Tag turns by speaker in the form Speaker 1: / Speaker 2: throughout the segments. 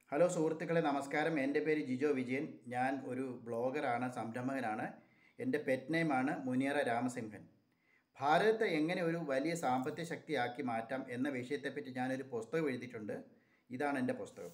Speaker 1: hello സുഹൃത്തുക്കളെ നമസ്കാരം എൻ്റെ പേര് ജിജോ വിജയൻ ഞാൻ ഒരു ബ്ലോഗറാണ് സംരംഭകനാണ് എൻ്റെ പെറ്റ് നെയിമാണ് മുനിയറ രാമസിംഹൻ ഭാരതത്തെ എങ്ങനെ ഒരു വലിയ സാമ്പത്തിക ശക്തിയാക്കി മാറ്റാം എന്ന വിഷയത്തെപ്പറ്റി ഞാനൊരു പുസ്തകം എഴുതിയിട്ടുണ്ട് ഇതാണ് എൻ്റെ പുസ്തകം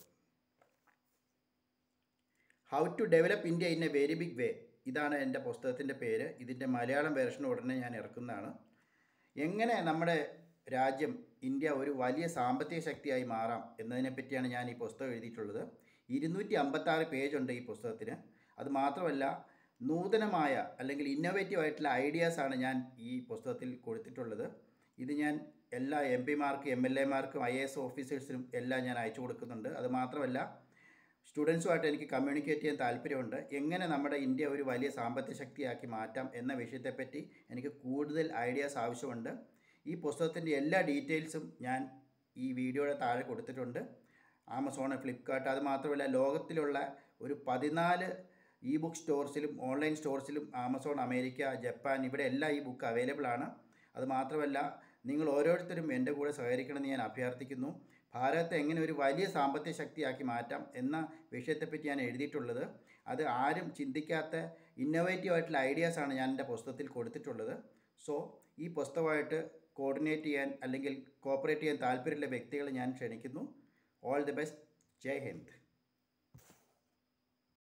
Speaker 1: how to develop India in a very big way ഇതാണ് എൻ്റെ പുസ്തകത്തിൻ്റെ പേര് ഇതിൻ്റെ മലയാളം വേർഷൻ ഉടനെ ഞാൻ ഇറക്കുന്നതാണ് എങ്ങനെ നമ്മുടെ രാജ്യം ഇന്ത്യ ഒരു വലിയ സാമ്പത്തിക ശക്തിയായി മാറാം എന്നതിനെ പറ്റിയാണ് ഞാൻ ഈ പുസ്തകം എഴുതിയിട്ടുള്ളത് ഇരുന്നൂറ്റി അമ്പത്താറ് പേജുണ്ട് ഈ പുസ്തകത്തിന് അത് മാത്രമല്ല നൂതനമായ അല്ലെങ്കിൽ ഇന്നോവേറ്റീവ് ആയിട്ടുള്ള ഐഡിയാസാണ് ഞാൻ ഈ പുസ്തകത്തിൽ കൊടുത്തിട്ടുള്ളത് ഇത് ഞാൻ എല്ലാ എം പിമാർക്കും എം എൽ എമാർക്കും ഐ എ എസ് ഓഫീസേഴ്സിനും എല്ലാം ഞാൻ അയച്ചു കൊടുക്കുന്നുണ്ട് അത് മാത്രമല്ല സ്റ്റുഡൻസുമായിട്ട് എനിക്ക് കമ്മ്യൂണിക്കേറ്റ് ചെയ്യാൻ താല്പര്യമുണ്ട് എങ്ങനെ നമ്മുടെ ഇന്ത്യ ഒരു വലിയ സാമ്പത്തിക ശക്തിയാക്കി മാറ്റാം എന്ന വിഷയത്തെപ്പറ്റി എനിക്ക് കൂടുതൽ ഐഡിയാസ് ആവശ്യമുണ്ട് ഈ പുസ്തകത്തിൻ്റെ എല്ലാ ഡീറ്റെയിൽസും ഞാൻ ഈ വീഡിയോയുടെ താഴെ കൊടുത്തിട്ടുണ്ട് ആമസോൺ ഫ്ലിപ്കാർട്ട് അത് മാത്രമല്ല ലോകത്തിലുള്ള ഒരു പതിനാല് ഇ ബുക്ക് സ്റ്റോർസിലും ഓൺലൈൻ സ്റ്റോർസിലും ആമസോൺ അമേരിക്ക ജപ്പാൻ ഇവിടെ എല്ലാം ഈ ബുക്ക് അവൈലബിൾ ആണ് അത് മാത്രമല്ല നിങ്ങൾ ഓരോരുത്തരും എൻ്റെ കൂടെ സഹകരിക്കണമെന്ന് ഞാൻ അഭ്യർത്ഥിക്കുന്നു ഭാരതത്തെ എങ്ങനെ ഒരു വലിയ സാമ്പത്തിക ശക്തിയാക്കി മാറ്റാം എന്ന വിഷയത്തെപ്പറ്റി ഞാൻ എഴുതിയിട്ടുള്ളത് അത് ആരും ചിന്തിക്കാത്ത ഇന്നോവേറ്റീവ് ആയിട്ടുള്ള ഐഡിയാസാണ് ഞാൻ എൻ്റെ പുസ്തകത്തിൽ കൊടുത്തിട്ടുള്ളത് സോ ഈ പുസ്തകമായിട്ട് കോർഡിനേറ്റ് ചെയ്യാൻ അല്ലെങ്കിൽ കോപ്പറേറ്റ് ചെയ്യാൻ താല്പര്യമുള്ള വ്യക്തികളെ ഞാൻ ക്ഷണിക്കുന്നു all the best Jai Hind